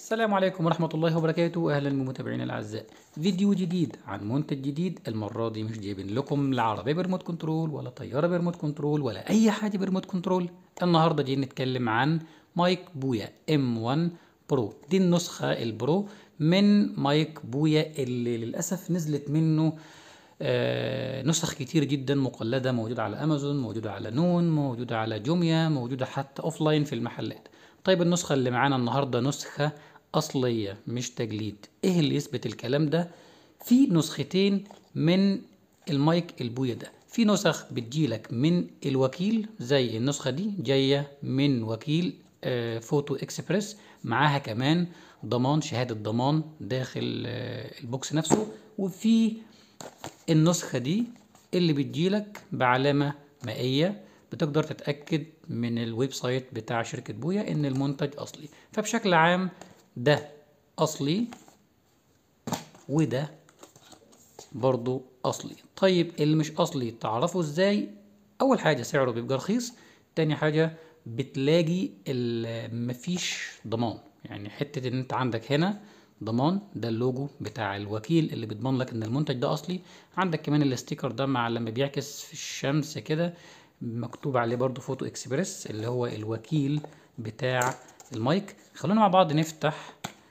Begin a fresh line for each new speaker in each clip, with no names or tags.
السلام عليكم ورحمة الله وبركاته أهلا بمتابعينا الأعزاء فيديو جديد عن منتج جديد المرة دي مش جايبين لكم لا عربية بريموت كنترول ولا طيارة بريموت كنترول ولا أي حاجة بريموت كنترول النهاردة جايين نتكلم عن مايك بويا M1 برو دي النسخة البرو من مايك بويا اللي للأسف نزلت منه آه، نسخ كتير جدا مقلدة موجودة على أمازون موجودة على نون موجودة على جوميا موجودة حتى أوفلاين في المحلات طيب النسخة اللي معانا النهاردة نسخة أصلية مش تجليد إيه اللي يثبت الكلام ده في نسختين من المايك البويا ده في نسخ بتجيلك من الوكيل زي النسخة دي جاية من وكيل آه، فوتو اكسبريس معاها كمان ضمان شهادة ضمان داخل آه، البوكس نفسه وفي النسخة دي اللي بتجيلك بعلامة مائية بتقدر تتأكد من الويب سايت بتاع شركة بويا إن المنتج أصلي فبشكل عام ده أصلي وده برضو أصلي طيب اللي مش أصلي تعرفه إزاي أول حاجة سعره بيبقى رخيص تاني حاجة بتلاقي ال- مفيش ضمان يعني حتة إن أنت عندك هنا ضمان ده اللوجو بتاع الوكيل اللي بيضمن لك ان المنتج ده اصلي عندك كمان الاستيكر ده مع لما بيعكس في الشمس كده مكتوب عليه برضو فوتو اكسبريس اللي هو الوكيل بتاع المايك خلونا مع بعض نفتح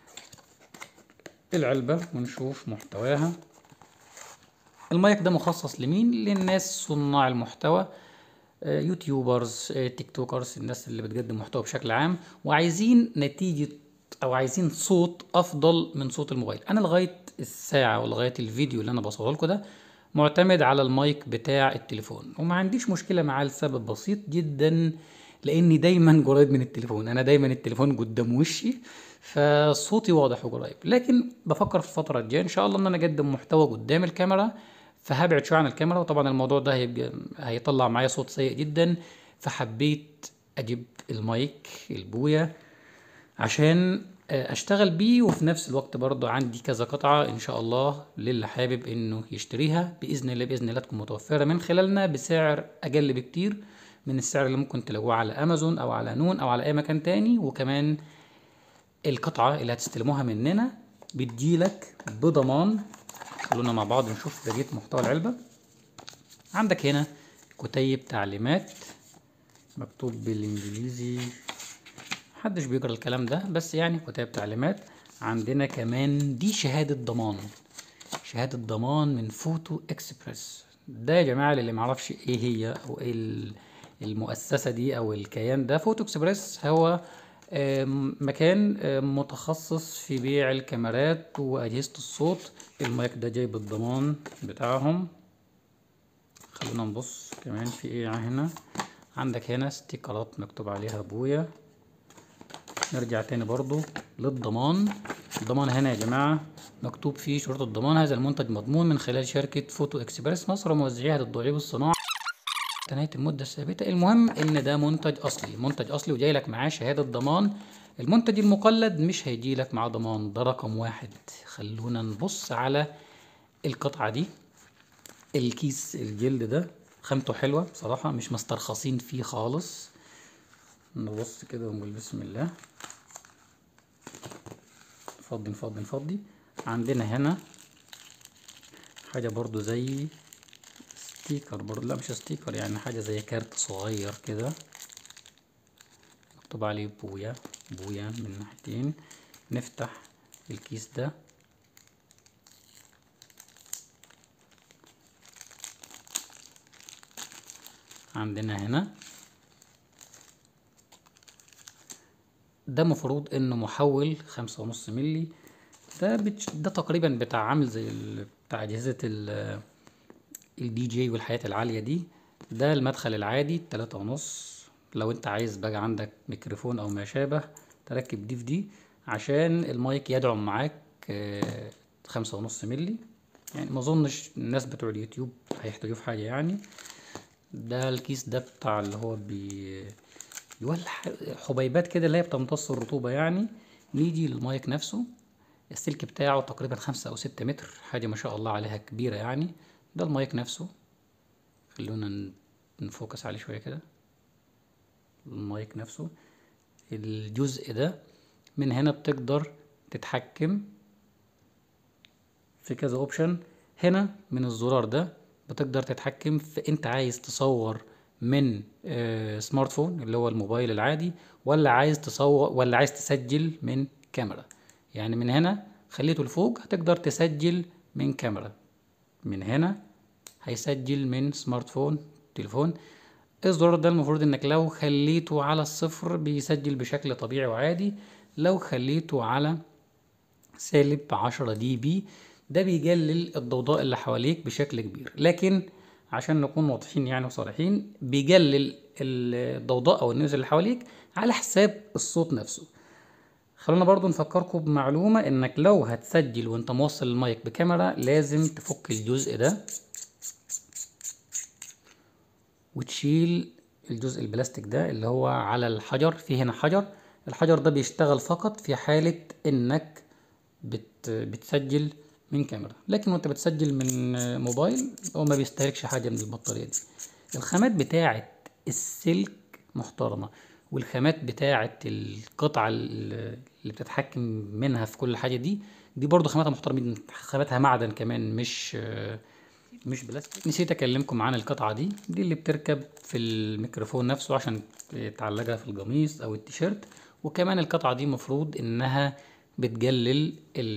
العلبة ونشوف محتواها المايك ده مخصص لمين للناس صناع المحتوى آه، يوتيوبرز آه، تيك توكرز الناس اللي بتقدم محتوى بشكل عام وعايزين نتيجة او عايزين صوت افضل من صوت الموبايل انا لغاية الساعة ولغاية الفيديو اللي انا بصوره لكم ده معتمد على المايك بتاع التليفون وما عنديش مشكلة معاه لسبب بسيط جدا لاني دايما قريب من التليفون انا دايما التليفون قدام وشي فصوتي واضح وقريب لكن بفكر في الفترة الجاية ان شاء الله ان انا اقدم محتوى قدام الكاميرا فهبعد شويه عن الكاميرا وطبعا الموضوع ده هيبقى هيطلع معايا صوت سيء جدا فحبيت اجيب المايك البويا عشان آه، اشتغل بيه وفي نفس الوقت برضه عندي كذا قطعة ان شاء الله للي حابب انه يشتريها باذن الله باذن الله تكون متوفرة من خلالنا بسعر اقل بكتير من السعر اللي ممكن تلاقوه على امازون او على نون او على اي مكان تاني وكمان القطعة اللي هتستلموها مننا بتجيلك بضمان خلونا مع بعض نشوف بقية محتوى العلبة عندك هنا كتيب تعليمات مكتوب بالانجليزي محدش بيقرا الكلام ده بس يعني كتاب تعليمات عندنا كمان دي شهادة ضمان شهادة ضمان من فوتو اكسبريس ده يا جماعة اللي معرفش ايه هي او ايه ال- المؤسسة دي او الكيان ده فوتو اكسبريس هو آم، مكان آم، متخصص في بيع الكاميرات وأجهزة الصوت المايك ده جايب الضمان بتاعهم خلونا نبص كمان في ايه هنا عندك هنا ستيكرات مكتوب عليها بويا نرجع تاني برضو للضمان الضمان هنا يا جماعة مكتوب فيه شروط الضمان هذا المنتج مضمون من خلال شركة فوتو اكسبريس مصر وموزعيها للضريب الصناعي حتى نهاية المدة الثابتة المهم ان ده منتج اصلي منتج اصلي وجاي لك معاه شهادة ضمان المنتج المقلد مش هيجي لك معاه ضمان ده رقم واحد خلونا نبص على القطعة دي الكيس الجلد ده خامته حلوة بصراحة مش مسترخصين فيه خالص نبص كده ونقول بسم الله نفضي نفضي نفضي عندنا هنا حاجة برضو زي ستيكر برضو لا مش ستيكر يعني حاجة زي كارت صغير كده مكتوب عليه بويا بويا من ناحيتين نفتح الكيس ده عندنا هنا ده مفروض انه محول خمسة ونص ملي ده بتش... ده تقريبا بتاع عامل زي ال... بتاع اجهزة ال... الدي جي والحاجات العالية دي ده المدخل العادي تلاتة ونص لو انت عايز بقى عندك ميكروفون او ما شابه تركب دي في دي عشان المايك يدعم معاك آه، خمسة ونص ملي يعني ما اظنش الناس بتوع اليوتيوب هيحتاجوه في حاجة يعني ده الكيس ده بتاع اللي هو بي يولع حبيبات كده اللي هي بتمتص الرطوبة يعني نيجي للمايك نفسه السلك بتاعه تقريبا خمسة أو ستة متر حاجة ما شاء الله عليها كبيرة يعني ده المايك نفسه خلونا ن- نفوكس عليه شوية كده المايك نفسه الجزء ده من هنا بتقدر تتحكم في كذا اوبشن هنا من الزرار ده بتقدر تتحكم في انت عايز تصور من آه، سمارت فون اللي هو الموبايل العادي ولا عايز تصور ولا عايز تسجل من كاميرا يعني من هنا خليته لفوق هتقدر تسجل من كاميرا من هنا هيسجل من سمارت فون تليفون الزرار ده المفروض انك لو خليته على الصفر بيسجل بشكل طبيعي وعادي لو خليته على سالب عشرة دي بي ده بيقلل الضوضاء اللي حواليك بشكل كبير لكن عشان نكون واضحين يعني وصريحين بيقلل الضوضاء او النويز اللي حواليك على حساب الصوت نفسه خلونا برضو نفكركم بمعلومة انك لو هتسجل وانت موصل المايك بكاميرا لازم تفك الجزء ده وتشيل الجزء البلاستيك ده اللي هو على الحجر في هنا حجر الحجر ده بيشتغل فقط في حالة انك بت بتسجل من كاميرا لكن وانت بتسجل من موبايل هو ما بيستهلكش حاجة من البطارية دي الخامات بتاعة السلك محترمة والخامات بتاعة القطعة اللي بتتحكم منها في كل حاجة دي دي برضو خاماتها محترمة جدا خاماتها معدن كمان مش مش بلاستيك نسيت اكلمكم عن القطعة دي دي اللي بتركب في الميكروفون نفسه عشان تعلقها في القميص او التيشيرت وكمان القطعة دي مفروض انها بتقلل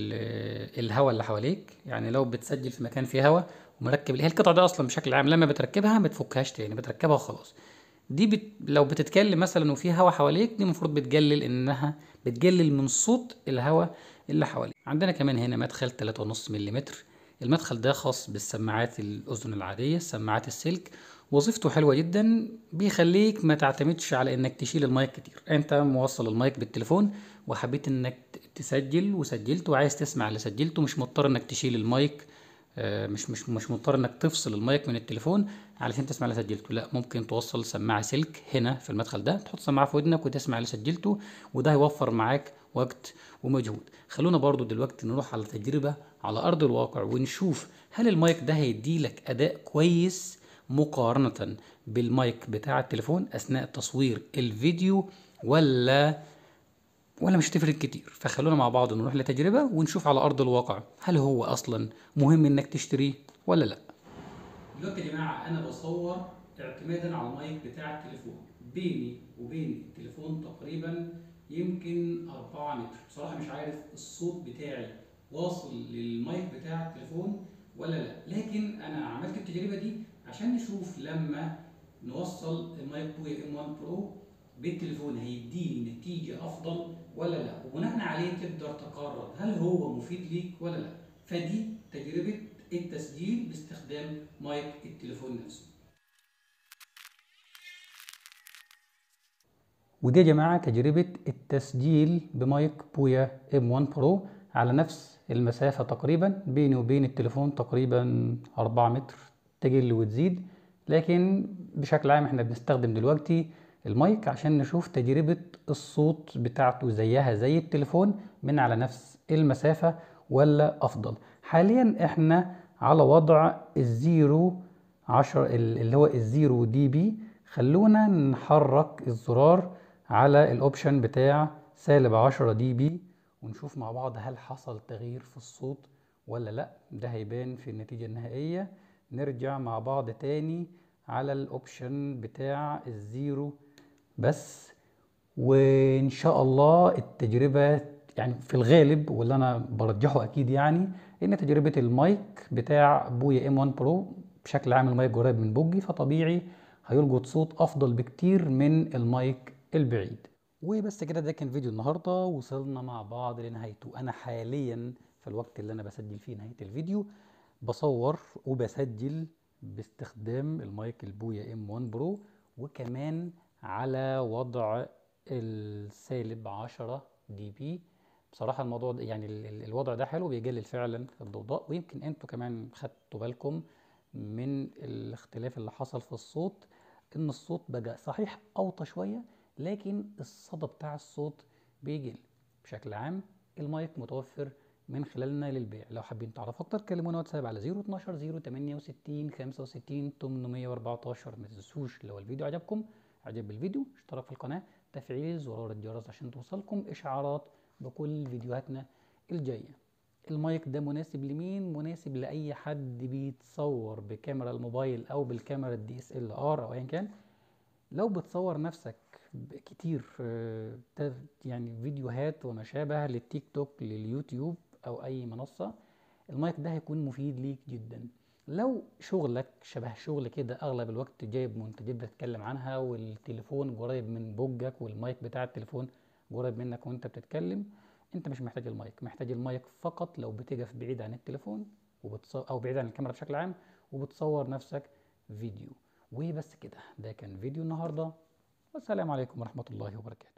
الهواء اللي حواليك يعني لو بتسجل في مكان فيه هواء ومركب هي القطعة دي اصلا بشكل عام لما بتركبها ما بتفكهاش تاني بتركبها وخلاص دي بت... لو بتتكلم مثلا وفي هواء حواليك دي المفروض بتقلل انها بتقلل من صوت الهواء اللي حواليك عندنا كمان هنا مدخل 3.5 ملم المدخل ده خاص بالسماعات الاذن العاديه سماعات السلك وظيفته حلوه جدا بيخليك ما تعتمدش على انك تشيل المايك كتير انت موصل المايك بالتليفون وحبيت انك تسجل وسجلت وعايز تسمع اللي سجلته مش مضطر انك تشيل المايك مش مش مش مضطر انك تفصل المايك من التليفون علشان تسمع اللي سجلته لا ممكن توصل سماعه سلك هنا في المدخل ده تحط سماعه في ودنك وتسمع اللي سجلته وده هيوفر معاك وقت ومجهود خلونا برضو دلوقتي نروح على تجربه على ارض الواقع ونشوف هل المايك ده هيديلك اداء كويس مقارنه بالمايك بتاع التليفون اثناء تصوير الفيديو ولا ولا مش هتفرق كتير فخلونا مع بعض نروح لتجربة ونشوف على أرض الواقع هل هو أصلا مهم إنك تشتريه ولا لأ دلوقتي يا جماعة أنا بصور اعتمادا على المايك بتاع التليفون بيني وبين التليفون تقريبا يمكن 4 متر بصراحة مش عارف الصوت بتاعي واصل للمايك بتاع التليفون ولا لا لكن أنا عملت التجربة دي عشان نشوف لما نوصل المايك بويا ام 1 برو بالتليفون هيديني نتيجة أفضل ولا لا وبناء عليه تقدر تقرر هل هو مفيد ليك ولا لا فدي تجربة التسجيل باستخدام مايك التليفون نفسه ودي يا جماعة تجربة التسجيل بمايك بويا ام 1 برو على نفس المسافة تقريبا بيني وبين التليفون تقريبا 4 متر تقل وتزيد لكن بشكل عام احنا بنستخدم دلوقتي المايك عشان نشوف تجربة الصوت بتاعته زيها زي التليفون من على نفس المسافة ولا أفضل حاليا احنا على وضع الزيرو عشر اللي هو الزيرو دي بي خلونا نحرك الزرار على الاوبشن بتاع سالب عشرة دي بي ونشوف مع بعض هل حصل تغيير في الصوت ولا لا ده هيبان في النتيجة النهائية نرجع مع بعض تاني على الاوبشن بتاع الزيرو بس وان شاء الله التجربه يعني في الغالب واللي انا برجحه اكيد يعني ان تجربه المايك بتاع بويا ام 1 برو بشكل عام المايك قريب من بوجي فطبيعي هيلقط صوت افضل بكتير من المايك البعيد وبس كده ده كان فيديو النهارده وصلنا مع بعض لنهايته انا حاليا في الوقت اللي انا بسجل فيه نهايه الفيديو بصور وبسجل باستخدام المايك البويا ام 1 برو وكمان على وضع السالب 10 دي بي بصراحة الموضوع ده يعني الوضع ده حلو بيقلل فعلا الضوضاء ويمكن انتوا كمان خدتوا بالكم من الاختلاف اللي حصل في الصوت ان الصوت بقى صحيح اوطى شوية لكن الصدى بتاع الصوت بيقل بشكل عام المايك متوفر من خلالنا للبيع لو حابين تعرفوا اكتر كلمونا واتساب على 012 068 65 814 ما تنسوش لو الفيديو عجبكم اعجاب بالفيديو اشتراك في القناة تفعيل زرار الجرس عشان توصلكم اشعارات بكل فيديوهاتنا الجاية المايك ده مناسب لمين مناسب لأي حد بيتصور بكاميرا الموبايل أو بالكاميرا الدي اس ال ار أو أيا كان لو بتصور نفسك ب- كتير آه، ت- يعني فيديوهات وما شابه للتيك توك لليوتيوب أو أي منصة المايك ده هيكون مفيد ليك جدا لو شغلك شبه شغل كده أغلب الوقت جايب منتجات بتتكلم عنها والتليفون قريب من بوجك والمايك بتاع التليفون قريب منك وانت بتتكلم انت مش محتاج المايك محتاج المايك فقط لو بتقف بعيد عن التليفون وبتصور او بعيد عن الكاميرا بشكل عام وبتصور نفسك فيديو وبس كده ده كان فيديو النهارده والسلام عليكم ورحمة الله وبركاته